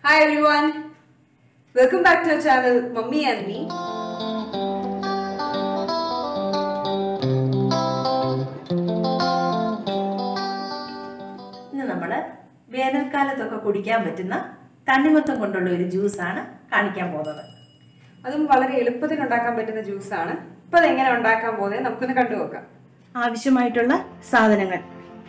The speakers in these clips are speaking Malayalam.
Hi everyone, welcome back to our channel Mummy and Me. ഇന്ന് നമ്മൾ വേനൽക്കാലത്തൊക്കെ കുടിക്കാൻ പറ്റുന്ന തണ്ണിമത്തം കൊണ്ടുള്ള ഒരു ജ്യൂസാണ് കാണിക്കാൻ പോകുന്നത് അതും വളരെ എളുപ്പത്തിൽ ഉണ്ടാക്കാൻ പറ്റുന്ന ജ്യൂസാണ് ഇപ്പൊ അതെങ്ങനെ ഉണ്ടാക്കാൻ പോകുന്നത് നമുക്കൊന്ന് കണ്ടു നോക്കാം ആവശ്യമായിട്ടുള്ള സാധനങ്ങൾ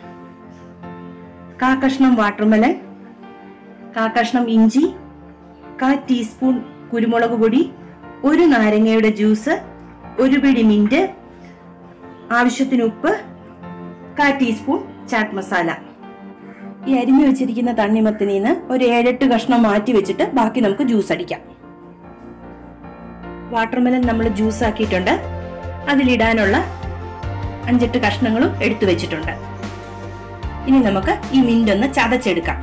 കാ കഷ്ണം വാട്ടർമെലൻ കാ കഷ്ണം ഇഞ്ചി കാ ടീസ്പൂൺ കുരുമുളക് പൊടി ഒരു നാരങ്ങയുടെ ജ്യൂസ് ഒരു പിടി മിന്റ് ആവശ്യത്തിന് ഉപ്പ് കാ ടീസ്പൂൺ ചാറ്റ് മസാല ഈ അരിഞ്ഞു വെച്ചിരിക്കുന്ന തണ്ണിമത്തിൽ നിന്ന് ഒരു ഏഴെട്ട് കഷ്ണം മാറ്റി വെച്ചിട്ട് ബാക്കി നമുക്ക് ജ്യൂസ് അടിക്കാം വാട്ടർമെലൻ നമ്മൾ ജ്യൂസ് ആക്കിയിട്ടുണ്ട് അതിലിടാനുള്ള അഞ്ചെട്ട് കഷ്ണങ്ങളും എടുത്തു വെച്ചിട്ടുണ്ട് ഇനി നമുക്ക് ഈ മിന്റ് ഒന്ന് ചതച്ചെടുക്കാം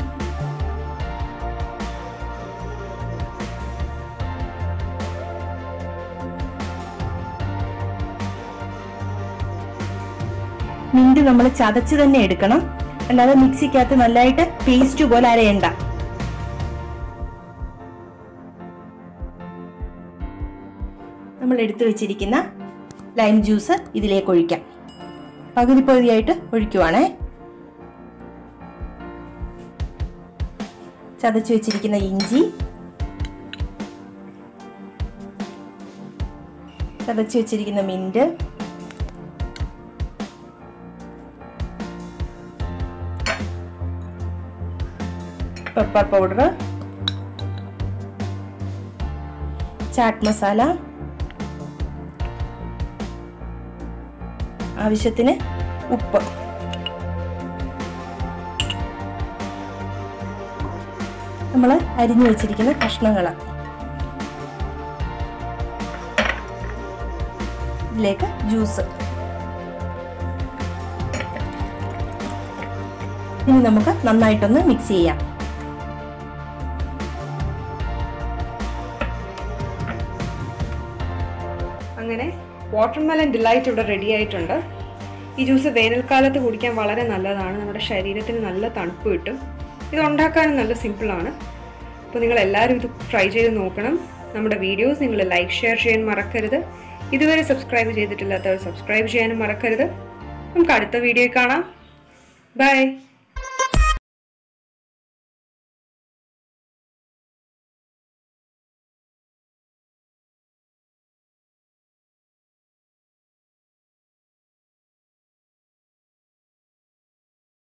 മിന്റ് നമ്മൾ ചതച്ച് തന്നെ എടുക്കണം അല്ലാതെ മിക്സിക്കകത്ത് നല്ലതായിട്ട് പേസ്റ്റ് പോലെ അരയണ്ട നമ്മൾ എടുത്തു വെച്ചിരിക്കുന്ന ലൈം ജ്യൂസ് ഇതിലേക്ക് ഒഴിക്കാം പകുതി പകുതിയായിട്ട് ഒഴിക്കുവാണേ ചതച്ചു വെച്ചിരിക്കുന്ന ഇഞ്ചി ചതച്ചു വെച്ചിരിക്കുന്ന mint pepper powder chaat masala ആവശ്യത്തിന് ഉപ്പ് നമ്മൾ അരിഞ്ഞു വെച്ചിരിക്കുന്ന കഷ്ണങ്ങൾ ഇതിലേക്ക് ജ്യൂസ് ഇനി നമുക്ക് നന്നായിട്ടൊന്ന് മിക്സ് ചെയ്യാം അങ്ങനെ വാട്ടർമെലൻ ഡിലൈറ്റ് ഇവിടെ റെഡി ആയിട്ടുണ്ട് ഈ ജ്യൂസ് വേനൽക്കാലത്ത് കുടിക്കാൻ വളരെ നല്ലതാണ് നമ്മുടെ ശരീരത്തിന് നല്ല തണുപ്പ് കിട്ടും ഇത് ഉണ്ടാക്കാനും നല്ല സിമ്പിളാണ് അപ്പോൾ നിങ്ങൾ എല്ലാവരും ഇത് ട്രൈ ചെയ്ത് നോക്കണം നമ്മുടെ വീഡിയോസ് നിങ്ങൾ ലൈക്ക് ഷെയർ ചെയ്യാൻ മറക്കരുത് ഇതുവരെ സബ്സ്ക്രൈബ് ചെയ്തിട്ടില്ലാത്തവർ സബ്സ്ക്രൈബ് ചെയ്യാനും മറക്കരുത് നമുക്ക് അടുത്ത വീഡിയോ കാണാം ബൈ